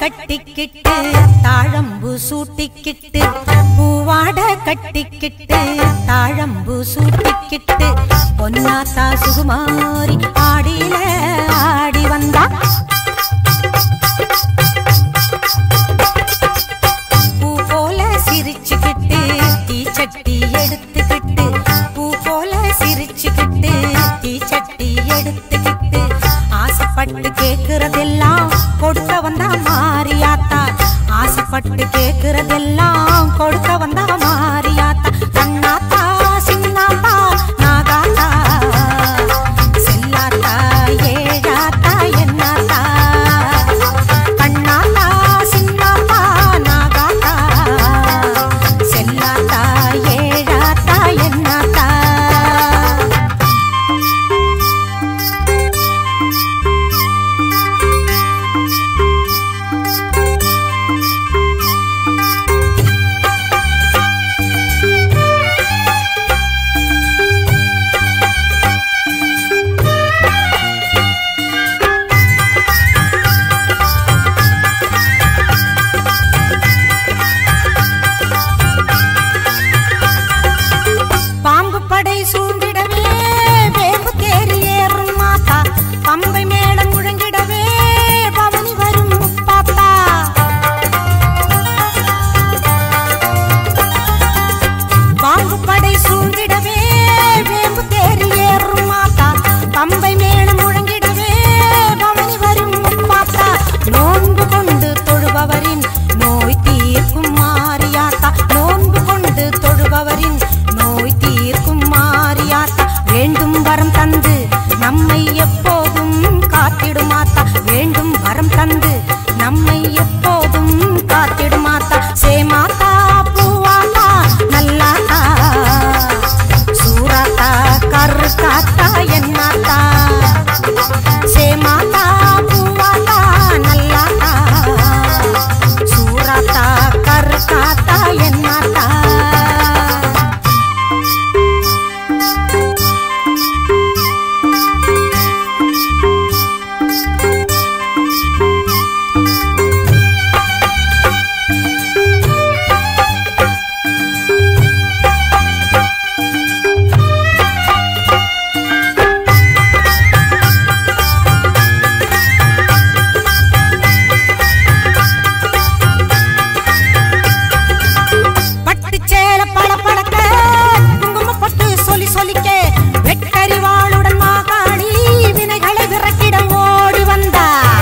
கட்டிக்கிட்டு தாழம்பு சூட்டிக்கிட்டு பூவாட கட்டிக்கிட்டு தாழம்பு சூட்டிக்கிட்டு பொன்னாத்தா சுகுமாரி ஆடியில ஆடி வந்தா பூ போல சிரிச்சுக்கிட்டு தீச்சட்டி எடுத்துக்கிட்டு பூ போல சிரிச்சுக்கிட்டு தீச்சட்டி எடுத்துக்கிட்டு ஆசைப்பட்டு கேக்குறதெல்லாம் கொடுக்க வந்தா மாறியாத்தா ஆசைப்பட்டு கேக்குறதெல்லாம் கொடுக்க வந்தா மாறியாத்தா கண்ணாத்தா சின்னாத்தா நாகாத்தா செல்லாத்தா ஏழாத்தா என்னாத்தா கண்ணாத்தா சின்னாத்தா நாகாத்தா செல்லாத்தா ஏழாத்தா என்னாத்தா பாம்பு படை சூழ்ந்திடவே வேம்பு தேறி ஏறும் மாத்தா பம்பை மேளம் முழங்கிடவே பவனி வரும் முப்பாத்தா பாம்பு படை சூழ்ந்திடவே வேம்பு தேறி ஏறும் மாத்தா பம்பை மேளம் முழங்கிடவே பவனி வரும் முப்பாத்தா நோன்பு கொண்டு தொழுபவரின் நோய் தீர்க்கும் மாறியாத்தா நோன்பு கொண்டு தொழுபவரின் நோய் தீர்க்கும் மாறியாத்தா வேண்டும் வரம் தந்து நம்மை எப்போதும் காத்திடுமாத்தா வேண்டும் வரம் தந்து நம்மை எப்போதும் காத்திடுமாத்தா சேமாத்தா பூவாத்தா நல்லாத்தா சூராத்தா கருக்காத்தா என்னாத்தா சேமாத்தா பூவாத்தா நல்லாத்தா சூராத்தா கருக்காத்தா என்னாத்தா பட்டு சேல பட படக்க குங்கும பட்டு சொல்லி சொல்லிக்க வெட்டறிவாளுடன் மாகாளி வினைகளை விரட்டிட ஓடி வந்தா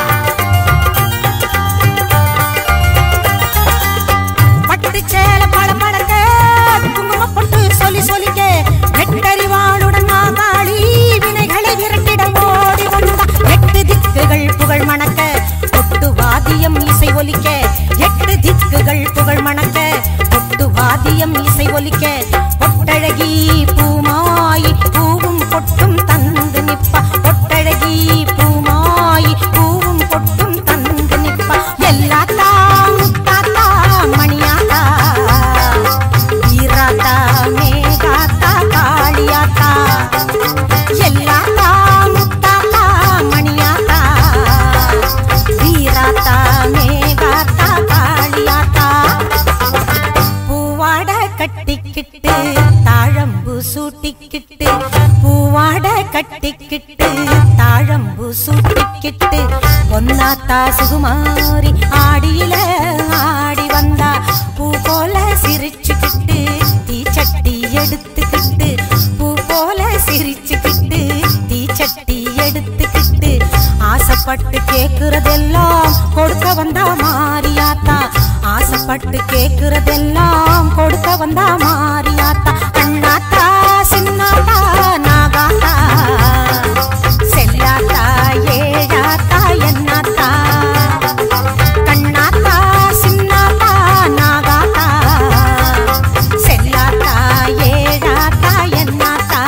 பட்டு சேல பட படக்க குங்கும பட்டு சொல்லி சொல்லிக்க வெட்டறிவாளுடன் மாகாளி வினைகளை விரட்டிட ஓடி வந்தா எட்டு திக்குகள் புகழ் மணக்க கொட்டு வாதியம் இசை ஒலிக்க எட்டு திக்குகள் புகழ் மணக்க கொட்டு வாதியம் இசை ஒலிக்க பொட்டழகி பூமாயி பூவும் பொட்டும் தந்து நிப்பா பொட்டழகி பூமாயி பூவும் பொட்டும் தந்து நிப்பா எல்லாத்தா முத்தாத்தா மணியாத்தா ஈராத்தா மேகாத்தா காளியாத்தா எல்லாத்தா முத்தாத்தா மணியாத்தா வீராத்தா மேகாத்தா காளியாத்தா பூவாட கட்டிக்கிட்டு தாழம்பு சூட்டிக்கிட்டு பூவாட கட்டிக்கிட்டு தாழம்பு சூட்டிக்கிட்டு பொன்னாத்தா சுகுமாரி ஆடியில ஆடி வந்தா பூ போல சிரிச்சுக்கிட்டு தீச்சட்டி எடுத்துக்கிட்டு பூ போல சிரிச்சுக்கிட்டு தீச்சட்டி எடுத்துக்கிட்டு ஆசைப்பட்டு கேக்குறதெல்லாம் கொடுக்க வந்தா மாறியாத்தா ஆசைப்பட்டு கேக்குறதெல்லாம் கொடுக்க வந்தா மாறியாத்தா கண்ணாத்தா சின்னாத்தா நாகாத்தா செல்லாத்தா ஏழாத்தா என்னாத்தா கண்ணாத்தா சின்னாத்தா நாகாத்தா செல்லாத்தா ஏழாத்தா என்னாத்தா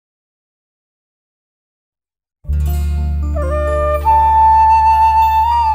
ஆ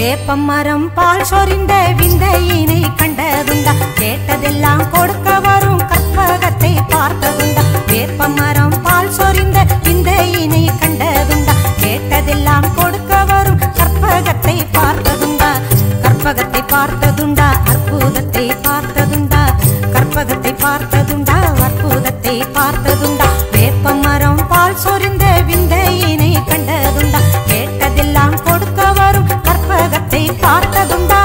வேப்பம் மரம் பால் சொரிந்த விந்தையினை கண்டதுண்டா கேட்டதெல்லாம் கொடுக்க வரும் கற்பகத்தை பார்த்ததுண்டா வேப்பம் மரம் பால் சொரிந்த விந்தையினை கண்டதுண்டா கேட்டதெல்லாம் கொடுக்க வரும் கற்பகத்தை பார்த்ததுண்டா கற்பகத்தை பார்த்ததுண்டா அற்புதத்தை பார்த்ததுண்டா கற்பகத்தை பார்த்ததுண்டா அற்புதத்தை பார்த்ததுண்டா வேப்பம் மரம் பால் சொரிந்த விந்தையினை கண்டதுண்டா கேட்டதெல்லாம் கொடுக்க வரும் கற்பகத்தை பார்த்ததுண்டா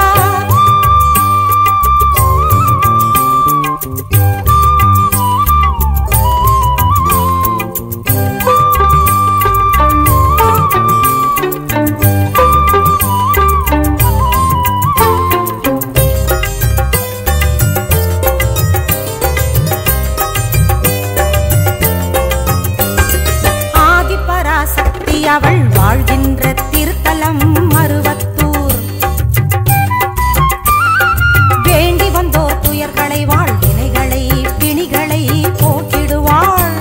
ஆதிபராசக்தி அவள் வாழ்கின்ற திருத்தலம் மருவத்தூர் வேண்டி வந்தோர் துயர்களை வாழ்வினைகளை பிணிகளை போக்கிடுவாள்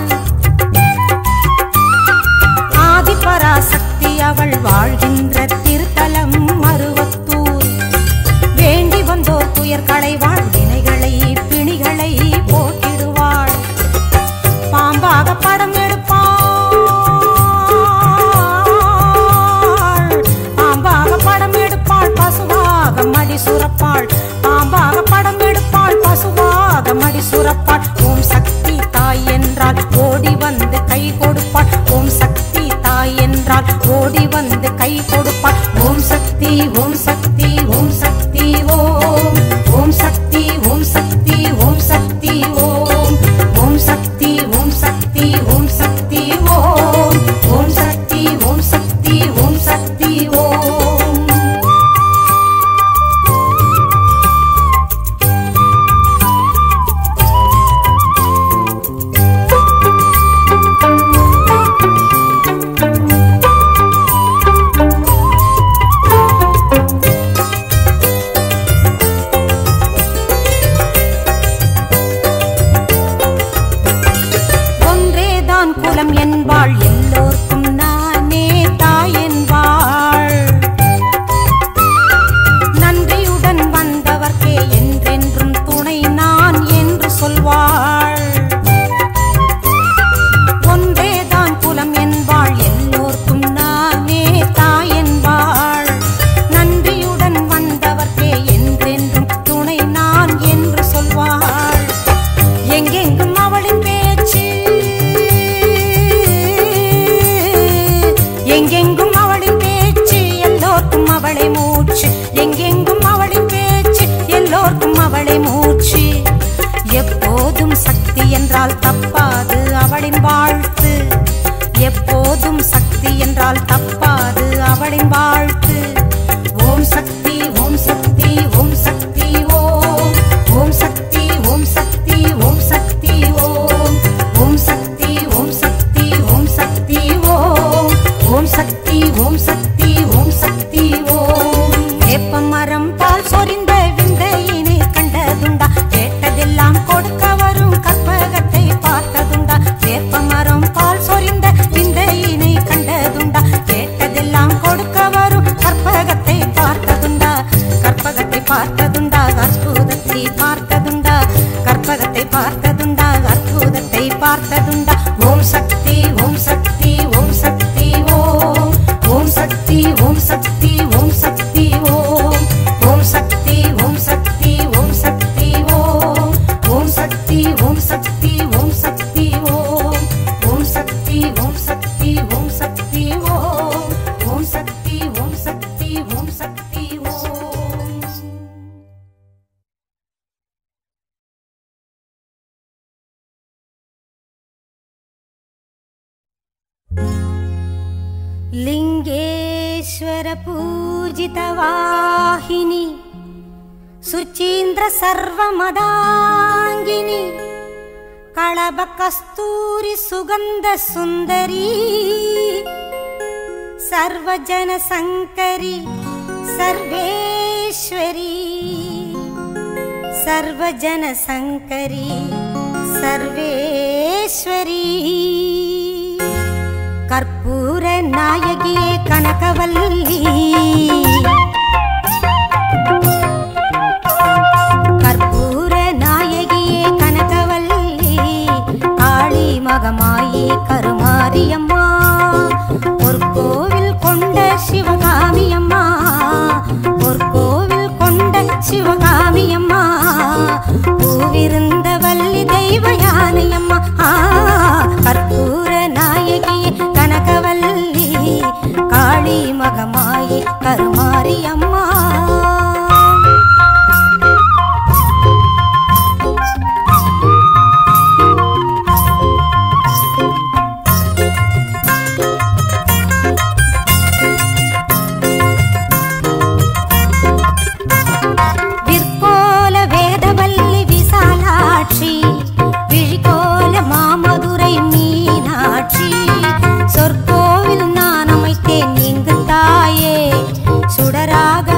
ஆதிபராசக்தி அவள் வாழ்கின்ற திருத்தலம் மருவத்தூர் வேண்டி வந்தோர் துயர்களை வாழ்வினைகளை பிணிகளை போக்கிடுவாள் பாம்பாக படம் எடுப்பாள் பாம்பாக படம் எடுப்பாள் பசுவாக மடி சுரப்பாள் பாம்பாக படம் எடுப்பாள் பசுவாக மடி சுரப்பாள் ஓம் சக்தி தாய் என்றால் ஓடி வந்து கை கொடுப்பாள் ஓம் சக்தி தாய் என்றால் ஓடி வந்து கை கொடுப்பாள் ஓம் சக்தி ஓம் சக்தி ஓம் சக்தி ஓம் ஓம் சக்தி ஓம் சக்தி ஓம் சக்தி ஓம் ஓம் சக்தி ஓம் சக்தி ஓம் சக்தி ஓம் ஓம் சக்தி ஓம் சக்தி ஓம் சக்தி ஓம் ஒன்றேதான் குலம் என்பாள் எல்லோர்க்கும் நானே தாய் என்பாள் நன்றியுடன் வந்தவர்க்கே என்றென்றும் துணை நான் என்று சொல்வாள் ஒன்றேதான் குலம் என்பாள் எல்லோர்க்கும் நானே தாய் என்பாள் நன்றியுடன் வந்தவர்க்கே என்றென்றும் துணை நான் என்று சொல்வாள் எங்கெங்கும் அவளின் பேச்சு எங்கெங்கும் அவளின் பேச்சு எல்லோர்க்கும் அவளை மூச்சு எங்கெங்கும் அவளின் பேச்சு எல்லோர்க்கும் அவளை மூச்சு எப்போதும் சக்தி என்றால் தப்பாது அவளின் வாழ்த்து எப்போதும் சக்தி என்றால் தப்பாது அவளின் வாழ்த்து ஓம் சக்தி ஓம் சக்தி ஓம் சக்தி ஓம் ஓம் சக்தி ஓம் சக்தி ஓம் சக்தி ஓம் ஓம் சக்தி ஓம் சக்தி ஓம் சக்தி ஓம் ஓம் சக்தி ஓம் சக்தி ஓம் சக்தி ஓம் வேப்ப மரம் பால் சொரிந்த விந்தையினை கண்டதுண்டா கேட்டதெல்லாம் கொடுக்க வரும் கற்பகத்தை பார்த்ததுண்டா வேப்ப மரம் பால் சொரிந்த விந்தையினை கண்டதுண்டா கேட்டதெல்லாம் கொடுக்க வரும் கற்பகத்தை பார்த்ததுண்டா கற்பகத்தை பார்த்ததுண்டா அற்புதத்தை பார்த்ததுண்டா கற்பகத்தை பார்த்ததுண்டா அற்புதத்தை பார்த்ததுண்டா ஓம் சக்தி ஓம் சக்தி ஓம் சக்தி ஓம் ஓம் சக்தி ஓம் சக்தி ஓம் சக்தி ஓம் ஓம் சக்தி ஓம் சக்தி ஓம் சக்தி ஓம் ஓம் சக்தி ஓம் சக்தி ஓம் சக்தி ஓம் ஓம் சக்தி ஓம் சக்தி ஓம் சக்தி ஓம் ஓம் சக்தி ஓம் சக்தி ஓம் சக்தி ஓம் लिङ्गेश्वरपूजितवाहिनि सुचीन्द्रसर्वमदाङ्गिनि कळबकस्तूरि सुगन्धसुन्दरी सर्वजनसङ्करि सर्वेश्वरी सर्वजनसङ्करि सर्वेश्वरी கற்பூர நாயகியே கனகவல்லி மகமாயி கருமாரியம்மா ஒரு கோவில் கொண்ட சிவகாமி அம்மா ஒரு கோவில் கொண்ட சிவகாமி அம்மா பூவிருந்த வள்ளி தெய்வ யானை அம்மா ஆ, கற்பூர நாயகியே கனகவல்லி காளி மகமாயி கருமாரி அம்மா விற்கோல வேதவல்லி விசாலாட்சி விழிகோல மாமதுரை மீனாட்சி சொற்கோவில் நான் அமைத்தேன் இங்கு தாயே சுடராக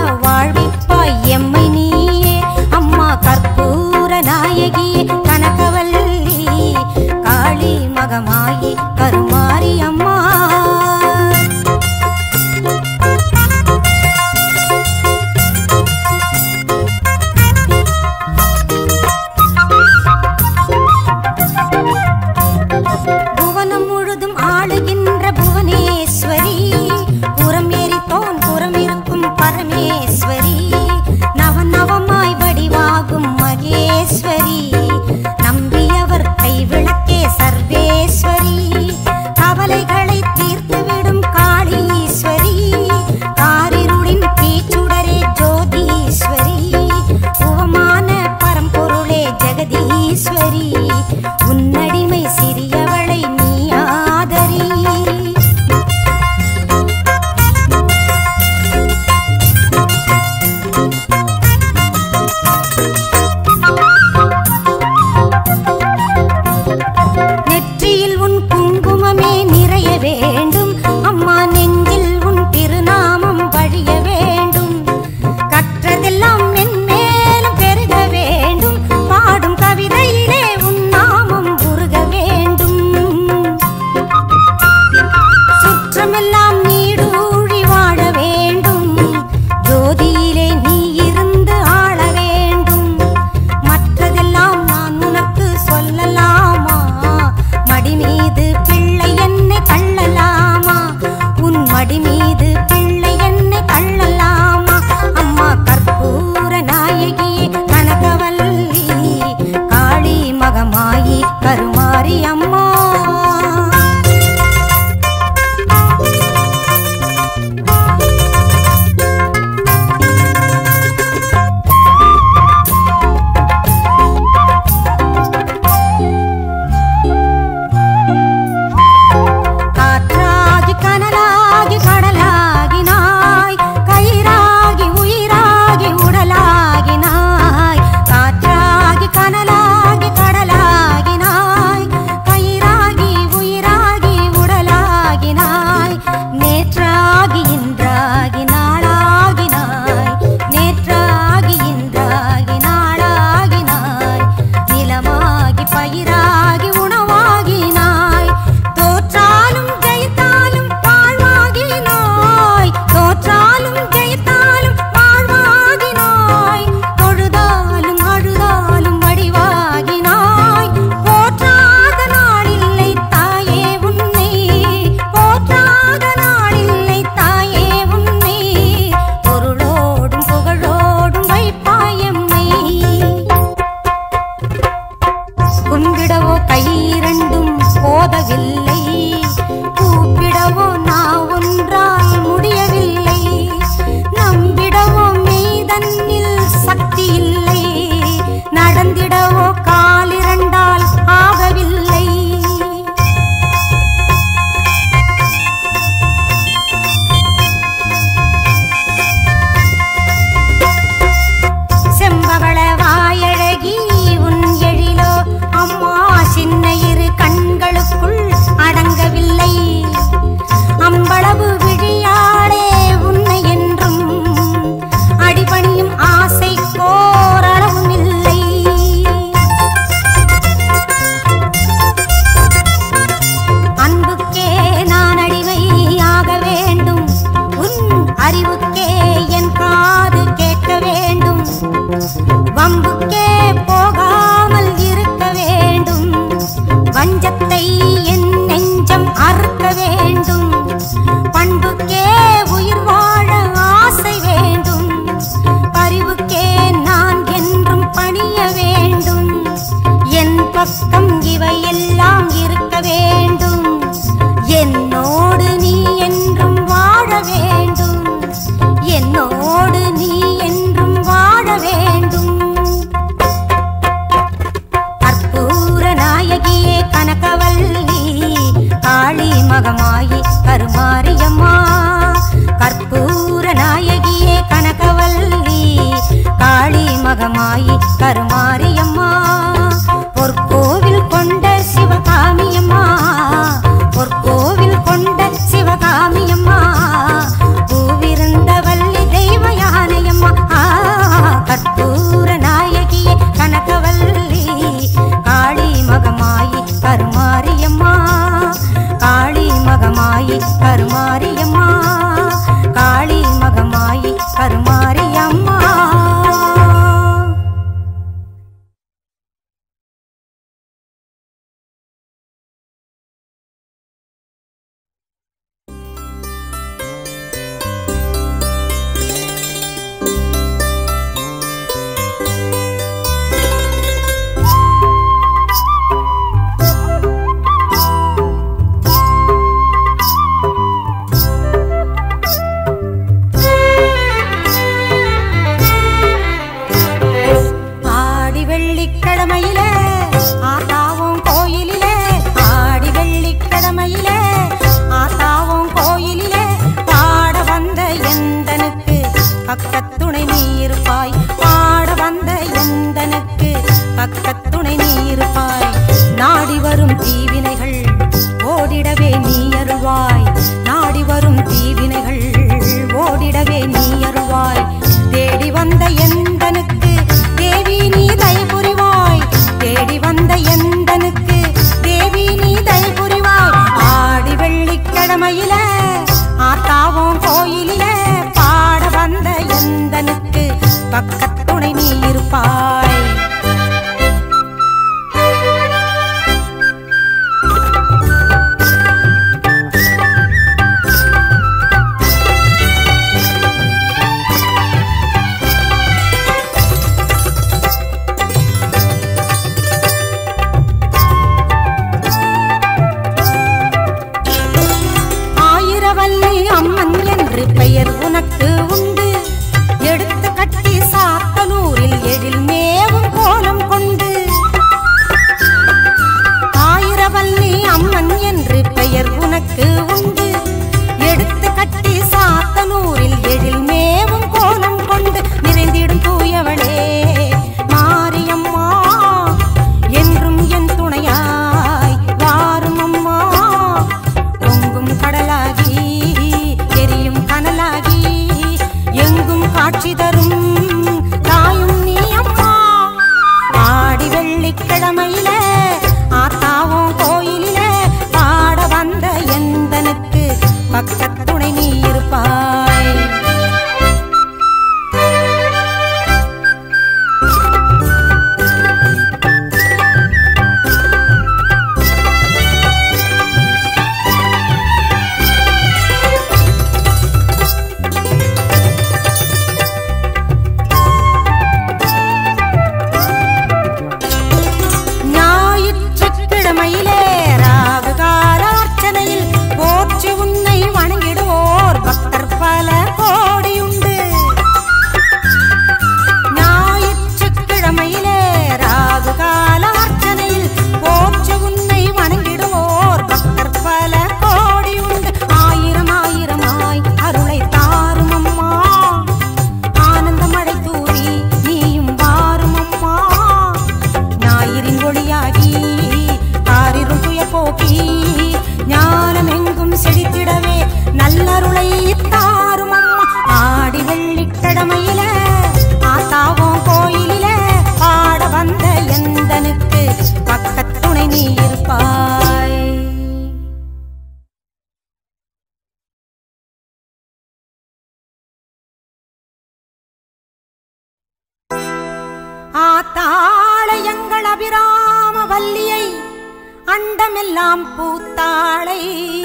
கருமாரியம்மா கற்பூர நாயகியே கனகவல்லி காளி மகமாயி கருமாரியம்மா பொற்கோவில் கொண்ட சிவகாமியம்மா பொற்கோவில் கொண்ட சிவகாமியம்மா பூவிருந்த வள்ளி தெய்வ யானையம்மா ஆ, கற்பூர நாயகியே கனகவல்லி காளி மகமாயி கருமாரியம்மா காளி மகமாயி கருமாரியம்மா காளி மகமாயி கருமாரியம்மா ஆடி வெள்ளிக்கிழமையில ஆத்தாவும் கோயிலிலே ஆடி வெள்ளிக்கிழமையில ஆத்தாவும் கோயிலிலே பாட வந்த எந்தனுக்கு பக்கத்துணை நீ இருப்பாய் பாட வந்த எந்தனுக்கு பக்கத்துணை நீ இருப்பாய் நாடி வரும் தீவினைகள் ஓடிடவே நீ அருள்வாய் நாடி வரும் தீவினைகள் ஓடிடவே நீ அருள்வாய் தேடி வந்த எந்தனுக்கு தேவி நீ தயை புரிவாய் தேடி வந்த எந்தனுக்கு தேவி நீ தயை புரிவாய் ஆடி வெள்ளிக்கிழமையில ஆத்தாவும் கோயிலில பாட வந்த எந்தனுக்கு பக்கத்துணை நீ இருப்பாய் ஆயிரவல்லி அம்மன் என்று பெயர் உனக்கு உண்டு எடுத்து கட்டி சாத்தனூரில் எழில் மேவும் கோலம் கொண்டு ஆயிரவல்லி அம்மன் என்று பெயர் உனக்கு உண்டு எடுத்து கட்டி சாத்தனூரில் எழில் மேவும் கோலம் கொண்டு நிறைந்திடும் தூயவளே மாரியம்மா என்றும் என் துணையாய் வாரும் அம்மா பொங்கும் கடலாகி எரியும் கனலாகி எங்கும் காட்சி தரும் தாயும் நீ அம்மா ஆடி வெள்ளிக்கிழமையில ஆத்தாவும் கோயிலில பாட வந்த எந்தனுக்கு பக்கத்துணை நீ இருப்பாய் ஞாயிற்றுக்கிழமையிலே ராகு கால அர்ச்சனையில் போற்றி உன்னை வணங்கிடுவோர் பக்தர் பல கோடியுண்டு ஞாயிற்றுக்கிழமையிலே ராகு கால அர்ச்சனையில் போற்றி உன்னை வணங்கிடுவோர் பக்தர் பல கோடியுண்டு ஆயிரம் ஆயிரமாய் அருளை தாரும் அம்மா ஆனந்த மழை தூவி நீயும் வாரும் அம்மா ஞாயிறின் ஒளியாகி ஆரிரும் துய போக்கி ஞானம் எங்கும் செழித்திடவே நல்லருளை தாரும் அம்மா ஆடி வெள்ளிக்கிழமையில ஆத்தாவும் கோயிலில பாட வந்த எந்தனுக்கு பக்கத்துணை நீ இருப்பாய் ஆத்தாளை எங்கள் அபிராம வல்லியை அண்டமெல்லாம் பூத்தாளை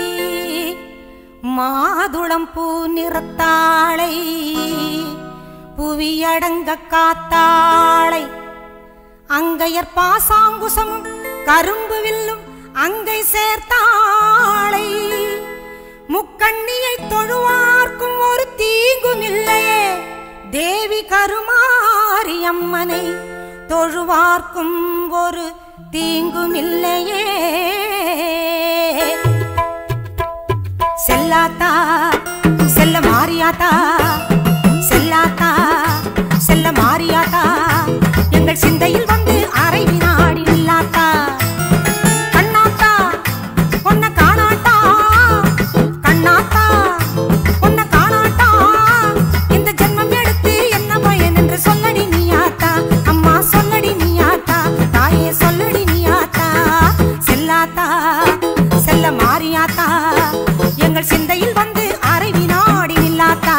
மாதுளம் பூ நிறத்தாளை புவியடங்க காத்தாளை அங்கையர் பாசாங்குசமும் கரும்பு வில்லும் அங்கை சேர்த்தாளை முக்கண்ணியை தொழுவார்க்கும் ஒரு தீங்கும் இல்லையே தேவி கருமாரியம்மனை தொழுவார்க்கும் ஒரு தீங்கும் இல்லையே செல்லாத்தா செல்ல மாறியாத்தா செல்லாத்தா செல்ல மாறியாத்தா எங்கள் சிந்தையில் வந்து அரை வினாடி நில்லாத்தா கண்ணாத்தா உன்னை காணாட்டா கண்ணாத்தா உன்னை காணாட்டா இந்த ஜென்மம் எடுத்து என்ன பயன் என்று சொல்லடி நீயாத்தா அம்மா சொல்லடி நீயாத்தா தாயே சொல்லடி நீயாத்தா செல்லாத்தா செல்ல மாறியாத்தா எங்கள் சிந்தையில் வந்து அரை வினாடி நில்லாத்தா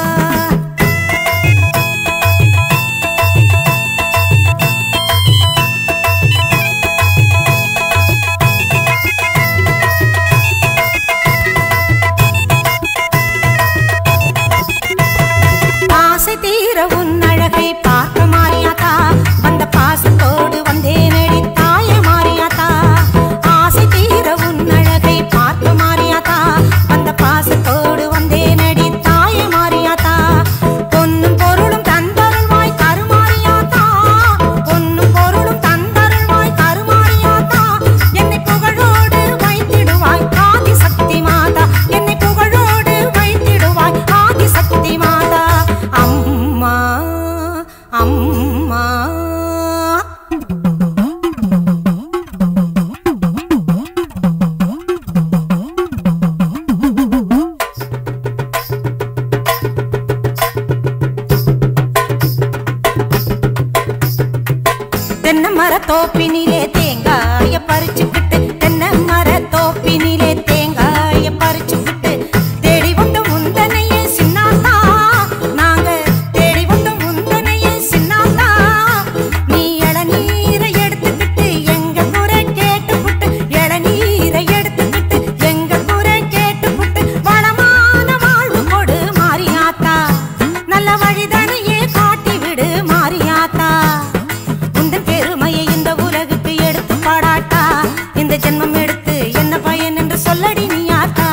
ஆசை தீர உன் அழகை பார்க்க மாறியாத்தா வந்த பாசத்தோடு வந்தேனடி தாய மாறியாத்தா ஆசை தீர உன் அழகை பார்க்க மாறியாத்தா வந்த பாசத்தோடு வந்தேனடி தாய மாறியாத்தா பொன்னும் பொருளும் தந்தருள்வாய் கருமாறியாத்தா பொன்னும் பொருளும் தந்தருள்வாய் கருமாறியாத்தா என்னை புகழோடு வைத்திடுவாய் ஆதி சக்தி மாதா என்னை புகழோடு வைத்திடுவாய் ஆதி சக்தி மாதா அம்மா அம்மா தென்னை மர தோப்பினிலே தேங்காய பறிச்சுக்கிட்டு தென்னை மர தோப்பினிலே தேங்காய பறிச்சுக்கிட்டு தேடி வந்த முந்தனையே சின்னாத்தா நாங்க தேடி வந்த முந்தனையே சின்னாத்தா நீ இளநீரை எடுத்துக்கிட்டு எங்க குறை கேட்டுக்கிட்டு இளநீரை எடுத்துக்கிட்டு எங்க குறை கேட்டுக்கிட்டு வளமான வாழ்வு கொடு மாறியாத்தா நல்ல வழிதனையே காட்டி விடு மாறியாத்தா உந்தன் பெருமையை இந்த உலகுக்கு எடுத்து பாடாட்டா இந்த ஜென்மம் எடுத்து என்ன பயன் என்று சொல்லடி நீ ஆத்தா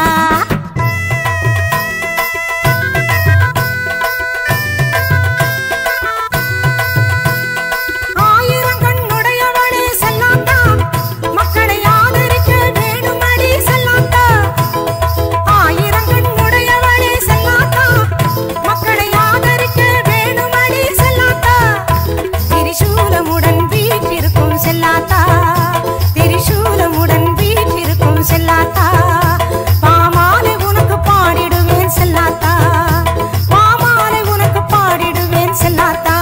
ஆயிரம் கண்ணுடையவளே செல்லாத்தா மக்களை ஆதரிக்க வேணுமடி செல்லாத்தா ஆயிரம் கண்ணுடையவளே செல்லாத்தா மக்களை ஆதரிக்க வேணுமடி செல்லாத்தா திரிசூலமுடன் வீற்றிருக்கும் செல்லாத்தா திரிசூலமுடன் வீற்றிருக்கும் செல்லாத்தா பாமாலை உனக்கு பாடிடுவேன் செல்லாத்தா பாமாலை உனக்கு பாடிடுவேன் செல்லாத்தா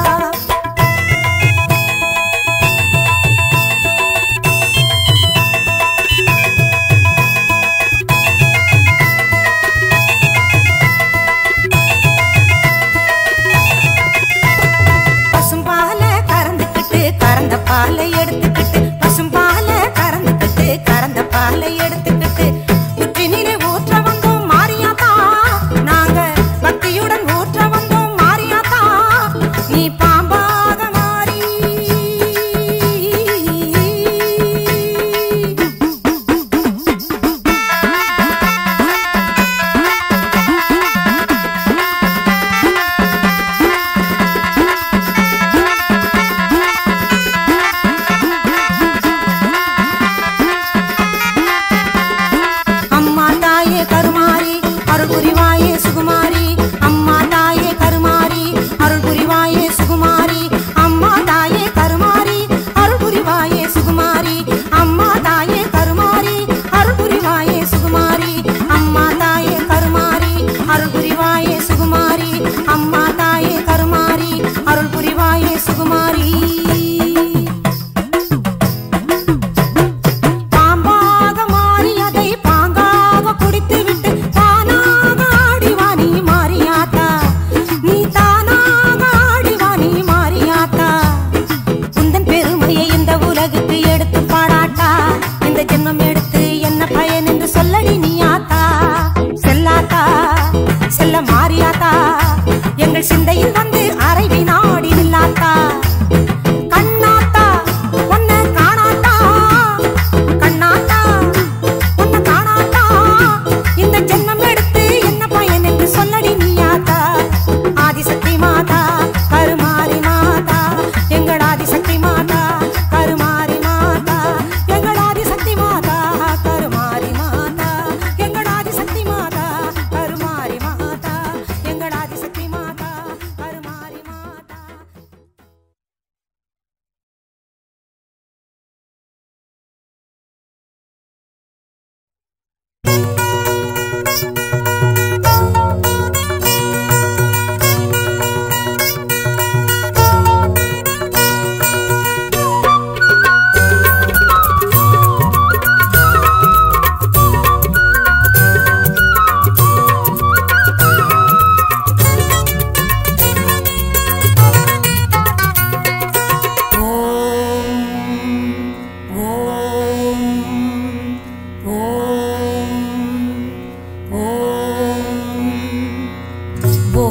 பசும்பால கறந்துக்கிட்டு கறந்த பாலை எடுத்துக்கிட்டு பசும்பால கறந்துக்கிட்டு கறந்த பாலை எடுத்துக்கிட்டு புற்றினிலே ஊற்ற வந்தோம் மாரியாத்தா நாங்க பக்தியுடன் ஊற்ற வந்தோம் மாரியாத்தா நீ பாம்பாக மாறி அம்மா தாயே கருமாரி அருள் புரிவாயே சுகுமாரி அம்மா தாயே கருமாரி அருள் புரிவாயே சுகுமாரி அம்மா தாயே கருமாரி அருள் புரிவாயே சுகுமாரி அம்மா தாயே கருமாரி அருள் புரிவாயே சுகுமாரி அம்மா தாயே கருமாரி அருள் புரிவாயே சுகுமாரி அம்மா தாயே கருமாரி அருள் புரிவாயே சுகுமாரி பாம்பாக மாறி அதை பாங்காக குடித்துவிட்டு தானாக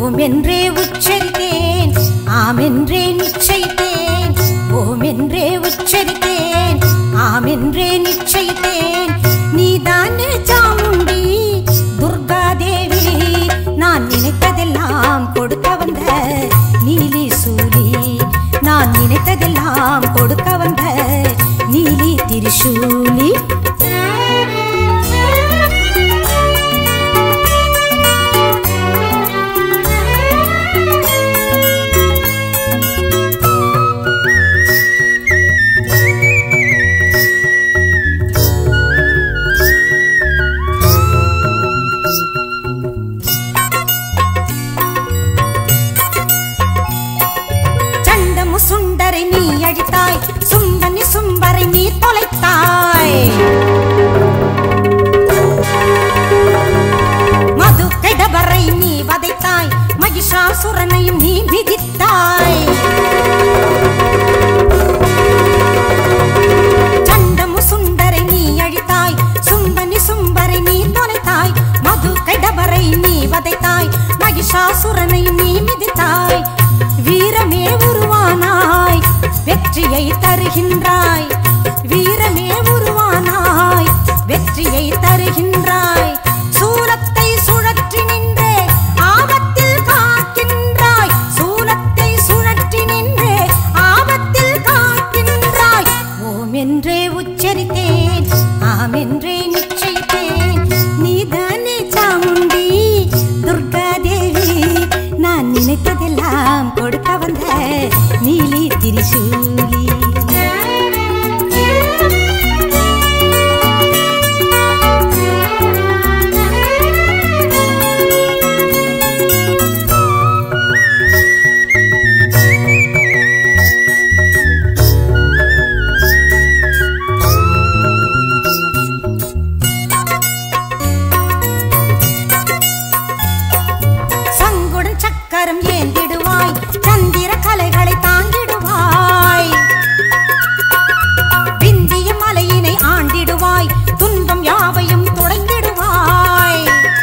ஓம் என்றே உச்சரித்தேன் ஆம் என்றே நிச்சயித்தேன் ஓம் என்றே உச்சரித்தேன் ஆம் என்றே நிச்சயித்தேன் நீதானே சாமுண்டி துர்கா தேவி நான் நினைத்ததெல்லாம் கொடுக்க வந்த நீலி சூலி நான் நினைத்ததெல்லாம் கொடுக்க வந்த நீலி திரிசூலி சண்டமு சுண்டரை நீ அழித்தாய் சும்பனி சும்பரை நீ தொலைத்தாய் மது கெடபரை நீ வதைத்தாய் மகிஷாசுரனையும் நீ விதித்தாய் சண்டமு சுண்டரை நீ அழித்தாய் சும்பனி சும்பரை நீ தொலைத்தாய் மது கெடபரை நீ வதைத்தாய் மகிஷாசுரனையும் நீ மிதித்தாய் வீரமே உருவானாய் வெற்றியை தருகின்றாய் வீரமே உருவானாய் வெற்றியை தருகின்றாய் சூலத்தை சுழற்றி நின்றே ஆபத்தில் காக்கின்றாய் சூலத்தை சுழற்றி நின்றே ஆபத்தில் காக்கின்றாய் ஓம் என்றே உச்சரித்தேன் ஆம் என்றே நிச்சயித்தேன் நீதானே சாமுண்டி துர்கா தேவி நான் நினைத்ததெல்லாம் கொடுக்க வந்த நீலி திரிசூலி சங்குடன் சக்கரம் ஏந்திடுவாய் சந்திர கலைகளை தாங்கிடுவாய் விந்திய மலையினை ஆண்டிடுவாய் துன்பம் யாவையும் துடைந்திடுவாய்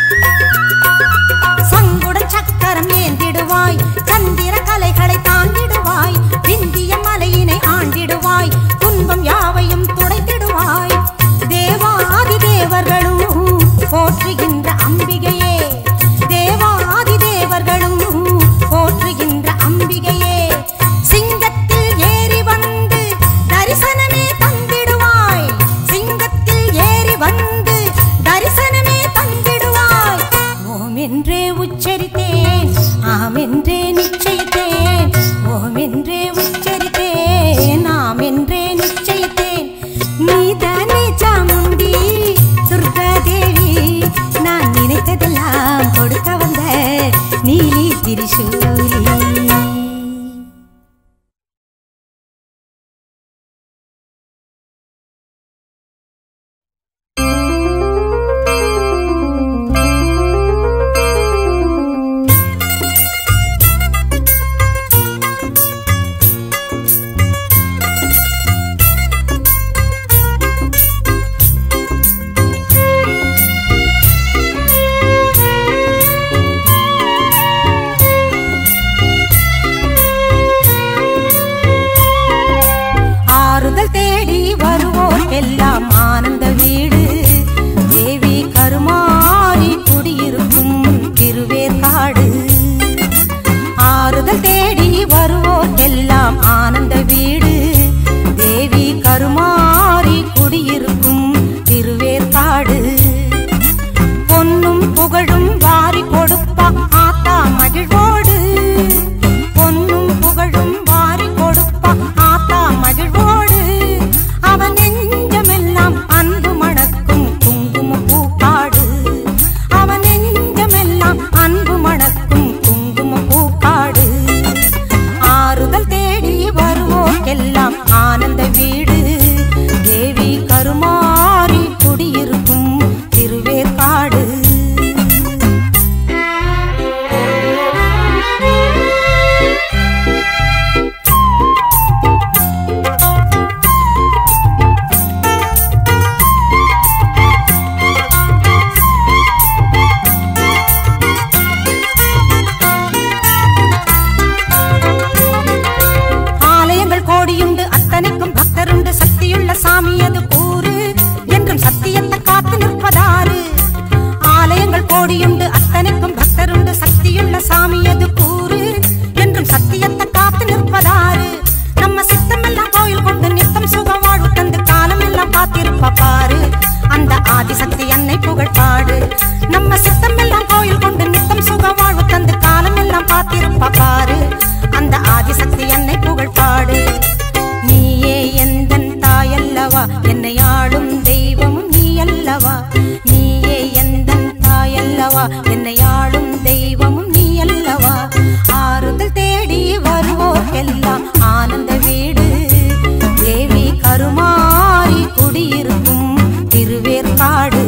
சங்குடன் சக்கரம் ஏந்திடுவாய் சந்திர கலைகளை தாங்கிடுவாய் விந்திய மலையினை ஆண்டிடுவாய் துன்பம் யாவையும் துடைத்திடுவாய் தேவாதி தேவர்களும் போற்றுகின்ற அம்பிகையே தேவாதி தேவர்களும் போற்றுகின்ற அம்பிகையே சிங்கத்தில் ஏறி வந்து தரிசனமே தந்திடுவாய் சிங்கத்தில் ஏறி வந்து தரிசனமே தந்திடுவாய் ஓம் என்றே உச்சரித்தேன் ஆம் என்றே நிச்சயித்தேன் ஓம் என்றே உச்சரித்தேன் ஆம் என்றே நிச்சயித்தேன் நீதானே சாமுண்டி துர்கா தேவி நான் நினைத்ததெல்லாம் கொடுக்க வந்த நீலி திரிசூலி தெய்வங்கள் கோடியுண்டு அத்தனைக்கும் பக்தருண்டு சக்தியுள்ள சாமி அது கூறு என்றும் சத்தியத்தை காத்து நிற்பதாறு நம்ம சித்தமெல்லாம் கோயில் கொண்டு நித்தம் சுகம் வாழ்வு தந்து காலம் எல்லாம் காத்திருப்ப பாரு அந்த ஆதிசக்தி அன்னை புகழ் பாடு நம்ம சித்தமெல்லாம் கோயில் கொண்டு நித்தம் சுகம் வாழ்வு தந்து காலம் எல்லாம் காத்திருப்ப பாரு அந்த ஆதிசக்தி அன்னை புகழ் பாடு நீயே எந்தன் தாயல்லவா என்னை ஆளும் தெய்வமும் நீ அல்லவா நீயே எந்தன் தாயல்லவா என்னை ஆளும் தெய்வமும் நீ அல்லவா ஆறுதல் தேடி வருவோர்க்கெல்லாம் ஆனந்த வீடு தேவி கருமாறி குடியிருக்கும் திருவேற்காடு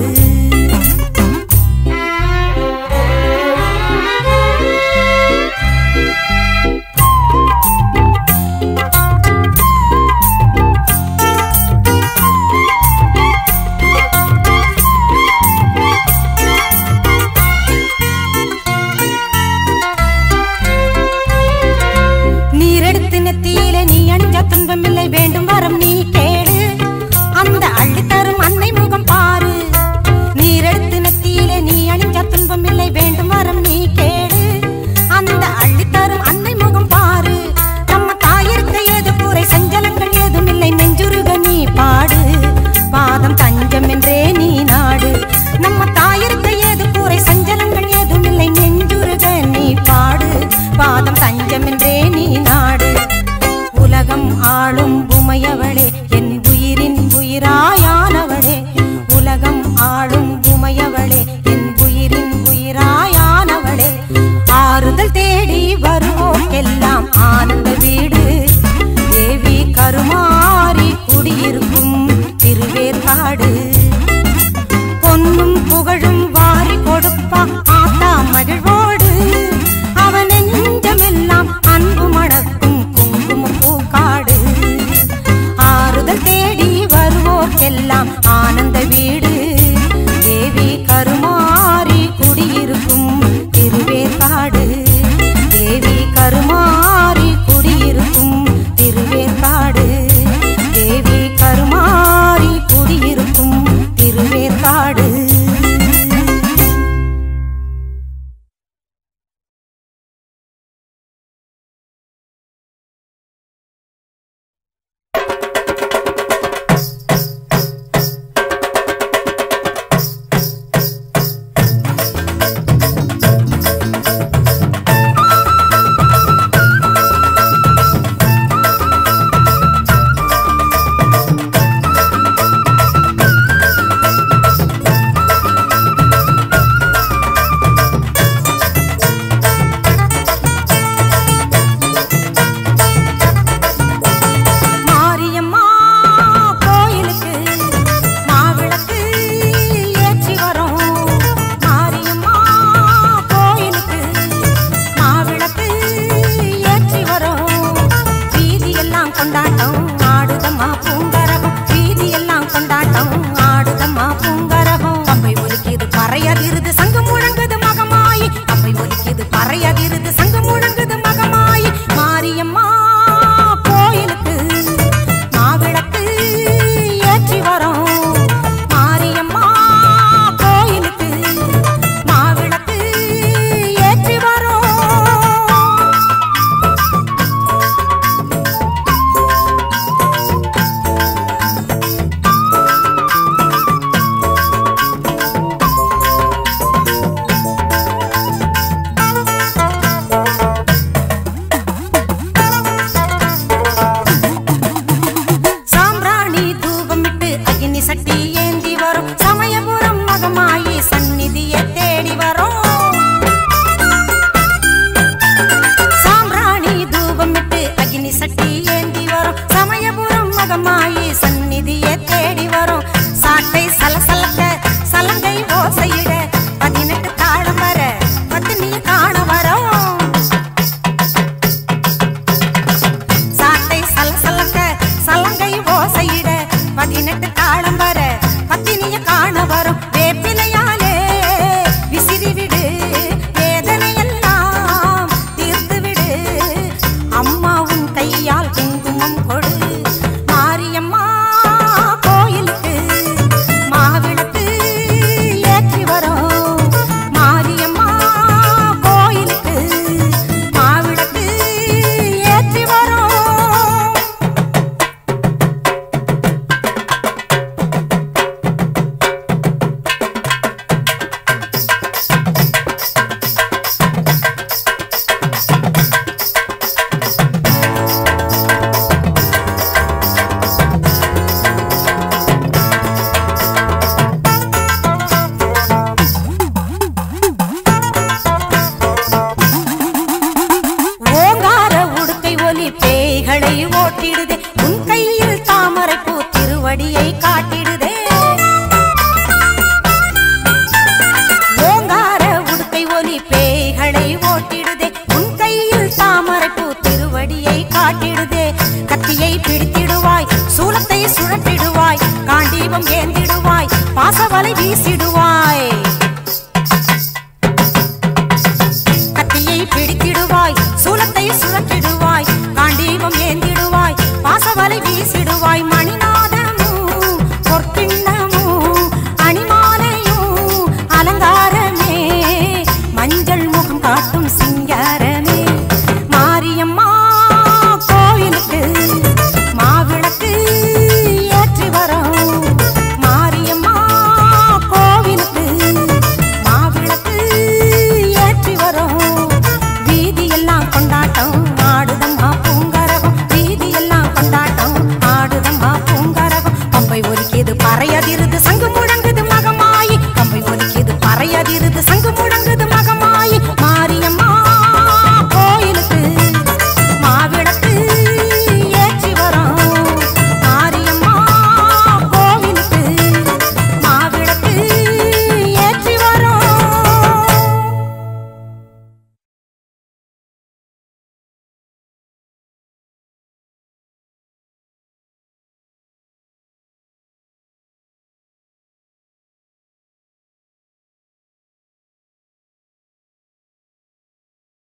நீரெடுத்து நெத்தியிலே நீ அணிஞ்ச துன்பமில்லை வேண்டும் வரம் நீ கேடு அந்த அள்ளி தரும் அன்னை முகம் பாரு நீரெடுத்து நெத்தியிலே நீ அணிஞ்ச துன்பமில்லை வேண்டும் வரம் நீ கேடு அந்த அள்ளி தரும் அன்னை முகம் பாரு நம்ம தாயிற்க ஏது கூரை சஞ்சலங்கள் ஏதுமில்லை நெஞ்சுருக நீ பாடு பாதம் தஞ்சம் என்றே நீ நாடு நம்ம தாயிற்க ஏது கூரை சஞ்சலங்கள் ஏதுமில்லை நெஞ்சுருக நீ பாடு பாதம் தஞ்சம் என்றே நீ நாடு உலகம் ஆளும் உமையவளே என் உயிரின் உயிராயானவளே உலகம் ஆளும் உமையவளே என் உயிரின் உயிராயானவளே ஆறுதல் தேடி வருவோர்க்கெல்லாம் ஆனந்த வீடு தேவி கருமாறி குடியிருக்கும் திருவேற்காடு பொன்னும் புகழும் வாரி கொடுப்பா ஆத்தா மகிழ்வோடு அவன் நெஞ்சமெல்லாம் அன்பு மணக்கும் குங்கும பூக்காடு ஆறுதல் தேடி வருவோர்க்கெல்லாம் ஆனந்த வீடு தேவி கருமாறி குடியிருக்கும் திருவேற்காடு தேவி கருமாறி குடியிருக்கும் திருவேற்காடு தேவி கருமாறி குடியிருக்கும் திருவேற்காடு